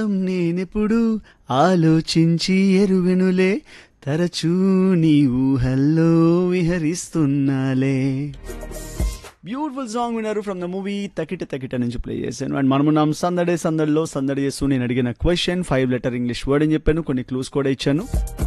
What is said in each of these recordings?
నేనెప్పుడు ఆలోచించి ఎరుగనులే తరచూ నీ ఊహల్లో విహరిస్తున్నాలే బ్యూటిఫుల్ సాంగ్ విన్నారు from the movie Takita Takita నుంచి ప్లే చేశాను అండ్ మనమున్నాం సందడే సందడిలో సందడి చేస్తూ నేను అడిగిన question five letter English word అని చెప్పాను కొన్ని క్లూస్ కూడా ఇచ్చాను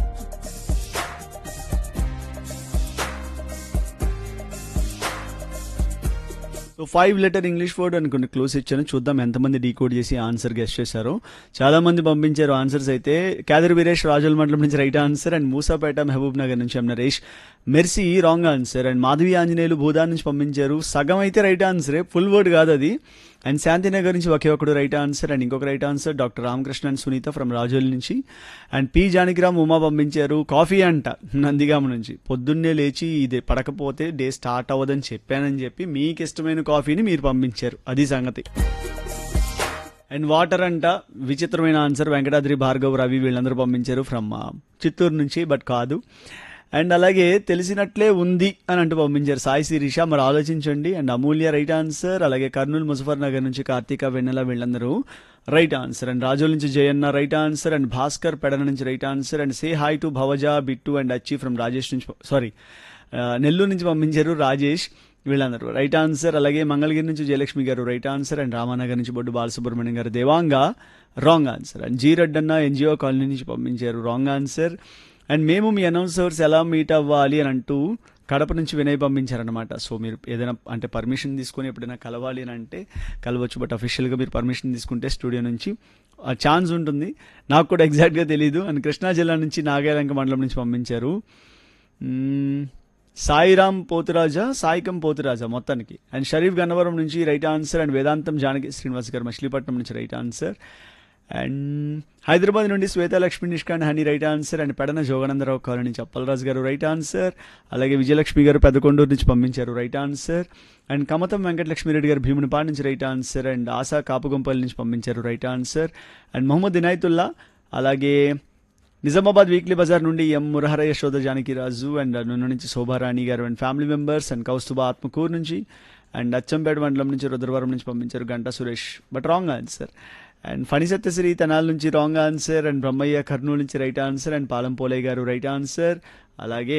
so five letter English word అని కొన్ని క్లూస్ ఇచ్చాను చూద్దాం ఎంతమంది డీకోడ్ చేసి ఆన్సర్ గెస్ట్ చేశారో చాలా మంది పంపించారు ఆన్సర్స్ అయితే క్యాదర్ వీరేష్ రాజుల మండలం నుంచి right answer and Musapeta Mahabubnagar నుంచి M Naresh Mercy wrong answer and Madhavi Anjaneyulu Bhoodan నుంచి పంపించారు సగం అయితే రైట్ ఆన్సరే ఫుల్ వర్డ్ కాదు అది అండ్ శాంతినగర్ నుంచి ఒకే ఒకడు రైట్ ఆన్సర్ అండ్ ఇంకొక right answer doctor Ramakrishna and Sunitha from Razole నుంచి అండ్ పి జానకిరామ్ ఉమా పంపించారు కాఫీ అంట నందిగామ నుంచి పొద్దున్నే లేచి ఇది పడకపోతే డే స్టార్ట్ అవ్వదని చెప్పానని చెప్పి మీకు ఇష్టమైన కాఫీని మీరు పంపించారు అది సంగతి అండ్ వాటర్ అంట విచిత్రమైన ఆన్సర్ వెంకటాద్రి భార్గవ్ రవి వీళ్ళందరూ పంపించారు ఫ్రమ్ చిత్తూరు నుంచి బట్ కాదు అండ్ అలాగే తెలిసినట్లే ఉంది అని అంటూ పంపించారు సాయి శిరీష మరి ఆలోచించండి అండ్ అమూల్య రైట్ ఆన్సర్ అలాగే కర్నూలు ముజఫర్ నగర్ నుంచి కార్తీక వెన్నెల వీళ్ళందరూ రైట్ ఆన్సర్ అండ్ రాజోల్ నుంచి Jayanna right answer and Bhaskar Pedana నుంచి right answer and say hi to Bhavaja Bittu and Achchi from Rajesh నుంచి సారీ నెల్లూరు నుంచి పంపించారు రాజేష్ వీళ్ళందరూ రైట్ ఆన్సర్ అలాగే మంగళగిరి నుంచి జయలక్ష్మి గారు రైట్ ఆన్సర్ అండ్ రామానగర్ నుంచి Boddu Balasubrahmanyam garu Devanga wrong answer and G Reddanna NGO colony నుంచి పంపించారు రాంగ్ ఆన్సర్ అండ్ మేము మీ అనౌన్సర్స్ ఎలా మీట్ అవ్వాలి అని అంటూ కడప నుంచి వినయ్ పంపించారనమాట సో మీరు ఏదైనా అంటే పర్మిషన్ తీసుకొని ఎప్పుడైనా కలవాలి అని అంటే కలవచ్చు బట్ అఫీషియల్గా మీరు పర్మిషన్ తీసుకుంటే స్టూడియో నుంచి ఆ ఛాన్స్ ఉంటుంది నాకు కూడా ఎగ్జాక్ట్గా తెలియదు అండ్ కృష్ణా జిల్లా నుంచి నాగాలంక మండలం నుంచి పంపించారు మ్మ్, సాయిరామ్ పోతురాజా సాయికం పోతురాజా మొత్తానికి అండ్ షరీఫ్ గన్నవరం నుంచి రైట్ ఆన్సర్ అండ్ వేదాంతం జానకి శ్రీనివాస్ గారు మచిలీపట్నం నుంచి రైట్ ఆన్సర్ అండ్ హైదరాబాద్ నుండి Swetha Lakshmi Nishkand honey right answer and Pedana Joganandarao colony నుంచి అప్పలరాజు గారు రైట్ ఆన్సర్ అలాగే విజయలక్ష్మి గారు పెద్దకొండూరు నుంచి పంపించారు right answer and Kamatam Venkatalakshmireddy garu Bheemunipadu నుంచి right answer and Asha Kapugampalli నుంచి పంపించారు right answer and Mohammad Inayatullah అలాగే నిజామాబాద్ వీక్లీ బజార్ నుండి ఎం మురహర యశోద జానకిరాజు అండ్ నన్ను నుంచి Shobharani garu and family members and Kaustubha Atmakur నుంచి అండ్ అచ్చంపేట మండలం నుంచి రుద్రవరం నుంచి పంపించారు Ganta Suresh but wrong answer and Phani Satyasri Tenala నుంచి wrong answer and Brahmayya Kurnool నుంచి right answer and Palam Polayya garu right answer అలాగే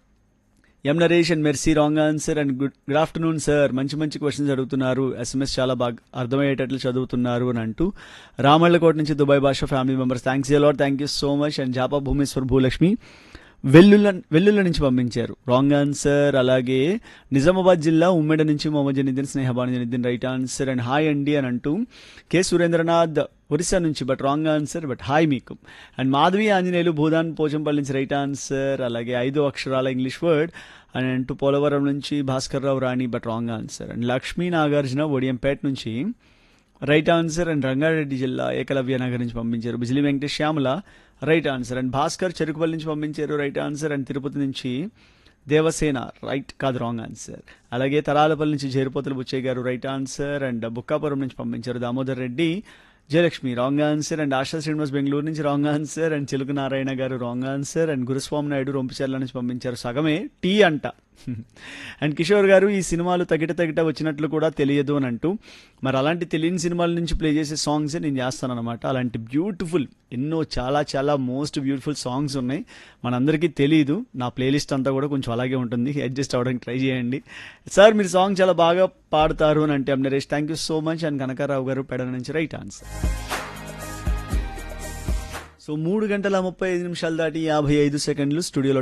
M Naresh and Mercy wrong answer and good good afternoon sir మంచి మంచి క్వశ్చన్స్ అడుగుతున్నారు ఎస్ఎంఎస్ చాలా బాగా అర్థమయ్యేటట్లు చదువుతున్నారు అని అంటూ రామళ్ళకోట నుంచి Dubai Basha family members thanks a lot thank you so much and Japa Bhumeshwar Bhulakshmi Vellulla Vellulla నుంచి పంపించారు రాంగ్ ఆన్సర్ అలాగే నిజామాబాద్ జిల్లా ఉమ్మెడ నుంచి Mohammad Janiddin Snehabanu Janiddin right answer and hi అండి అని అంటూ కె సురేంద్రనాథ్ ఒరిస్సా నుంచి but wrong answer but hi మీకు అండ్ మాధవి ఆంజనేయులు భూదాన్ పోచంపల్లి నుంచి రైట్ ఆన్సర్ అలాగే ఐదు అక్షరాల ఇంగ్లీష్ వర్డ్ అండ్ అంటూ పోలవరం నుంచి Bhaskar Rao Rani but wrong answer and Lakshmi Nagarjuna Odiyampeta నుంచి రైట్ ఆన్సర్ అండ్ రంగారెడ్డి జిల్లా ఏకలవ్య నగర్ నుంచి పంపించారు Bijili Venkatesh Shyamala right answer and Bhaskar Cherukupalli నుంచి పంపించారు రైట్ ఆన్సర్ అండ్ తిరుపతి నుంచి దేవసేన రైట్ కాదు రాంగ్ ఆన్సర్ అలాగే తరాలపల్లి నుంచి జేరుపోతుల బుచ్చయ్య గారు రైట్ ఆన్సర్ అండ్ బుక్కాపురం నుంచి పంపించారు Damodar Reddy Jayalakshmi wrong answer and Asha Srinivas Bengaluru నుంచి wrong answer and Chiluku Narayana garu wrong answer and Guruswamy Naidu Rompicherla నుంచి పంపించారు సగమే టీ అంట అండ్ కిషోర్ గారు ఈ సినిమాలు తగిట తగిట వచ్చినట్లు కూడా తెలియదు అని అంటూ మరి అలాంటి తెలియని సినిమాల నుంచి ప్లే చేసే సాంగ్స్ నేను చేస్తాను అనమాట అలాంటి బ్యూటిఫుల్ ఎన్నో చాలా చాలా మోస్ట్ బ్యూటిఫుల్ సాంగ్స్ ఉన్నాయి మనందరికీ తెలియదు నా ప్లేలిస్ట్ అంతా కూడా కొంచెం అలాగే ఉంటుంది అడ్జస్ట్ అవ్వడానికి ట్రై చేయండి సార్ మీరు సాంగ్ చాలా బాగా పాడతారు అని అంటే Naresh thank you so much and Kanakarao garu Pedana నుంచి రైట్ ఆన్సర్ సో మూడు గంటల ముప్పై ఐదు నిమిషాలు దాటి యాభై ఐదు సెకండ్లు స్టూడియోలో